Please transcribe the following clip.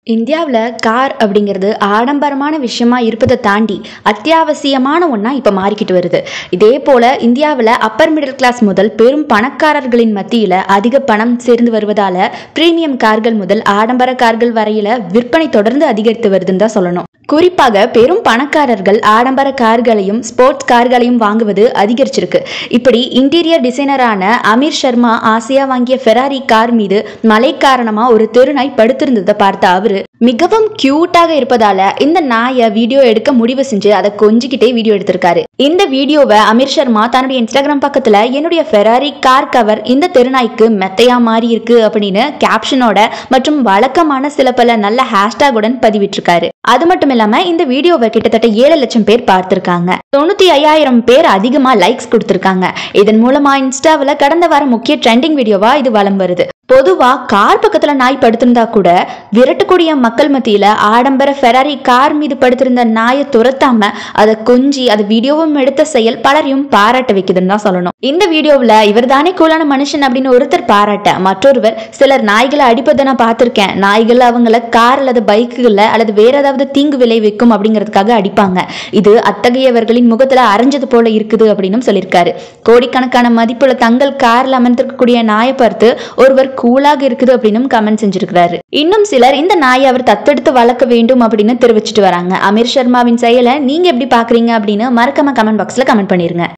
இந்தியாவில் கார் அப்படிங்கிறது ஆடம்பரமான விஷயமா இருப்பதை தாண்டி அத்தியாவசியமான ஒன்றா இப்போ மாறிக்கிட்டு வருது இதே போல் இந்தியாவில் அப்பர் மிடில் கிளாஸ் முதல் பெரும் பணக்காரர்களின் மத்தியில் அதிக பணம் சேர்ந்து வருவதால் பிரீமியம் கார்கள் முதல் ஆடம்பர கார்கள் வரையில் விற்பனை தொடர்ந்து அதிகரித்து வருதுன்னு தான் சொல்லணும் குறிப்பாக பெரும் பணக்காரர்கள் ஆடம்பர கார்களையும் ஸ்போர்ட்ஸ் கார்களையும் வாங்குவது அதிகரிச்சிருக்கு இப்படி இன்டீரியர் டிசைனரான அமீர் சர்மா ஆசையா வாங்கிய ஃபெராரி கார் மீது மழை காரணமா ஒரு தெருநாய் படுத்திருந்ததை பார்த்த அவரு மிகவும் கியூட்டாக இருப்பதால இந்த நாயை வீடியோ எடுக்க முடிவு செஞ்சு அதை கொஞ்சிக்கிட்டே வீடியோ எடுத்திருக்காரு இந்த வீடியோவை அமீர் சர்மா தன்னுடைய இன்ஸ்டாகிராம் பக்கத்துல என்னுடைய ஃபெராரி கார் கவர் இந்த தெருநாய்க்கு மெத்தையா மாறி இருக்கு அப்படின்னு கேப்ஷனோட மற்றும் வழக்கமான சில பல நல்ல ஹேஷ்டாகுடன் பதிவிட்டிருக்காரு அது மட்டும் இல்லாம இந்த வீடியோவை கிட்டத்தட்ட ஏழு லட்சம் பேர் பார்த்திருக்காங்க தொண்ணூத்தி ஐயாயிரம் பேர் அதிகமா லைக்ஸ் கொடுத்திருக்காங்க இதன் மூலமா இன்ஸ்டாவில் கடந்த வாரம் முக்கிய ட்ரெண்டிங் வீடியோவா இது வலம் வருது பொதுவா கார் பக்கத்துல நாய் படுத்திருந்தா கூட விரட்டக்கூடிய மக்கள் மத்தியில ஆடம்பர ஃபெராரி கார் மீது படுத்திருந்த நாயை துரத்தாம அதை கொஞ்சி அதை வீடியோவும் எடுத்த செயல் பலரையும் பாராட்ட வைக்குதுன்னு தான் சொல்லணும் இந்த வீடியோவில் இவர் தானே கூலான மனுஷன் அப்படின்னு ஒருத்தர் பாராட்ட மற்றொருவர் சிலர் நாய்களை அடிப்பதை நான் பார்த்திருக்கேன் நாய்கள் அவங்கள கார் அல்லது பைக்குகளில் அல்லது வேற ஏதாவது தீங்கு விளைவிக்கும் அப்படிங்கிறதுக்காக அடிப்பாங்க இது அத்தகையவர்களின் முகத்துல அரைஞ்சது போல இருக்குது அப்படின்னு சொல்லியிருக்காரு கோடிக்கணக்கான மதிப்புள்ள தங்கள் கார்ல அமர்ந்திருக்கக்கூடிய நாயை பார்த்து ஒருவர் கூலாக இருக்குது அப்படின்னு கமெண்ட் செஞ்சிருக்கிறாரு இன்னும் சிலர் இந்த நாயை அவர் தத்தெடுத்து வளர்க்க வேண்டும் அப்படின்னு தெரிவிச்சிட்டு வராங்க அமீர் சர்மாவின் செயலை நீங்க எப்படி பாக்குறீங்க அப்படின்னு மறக்காம கமெண்ட் பாக்ஸ்ல கமெண்ட் பண்ணிருங்க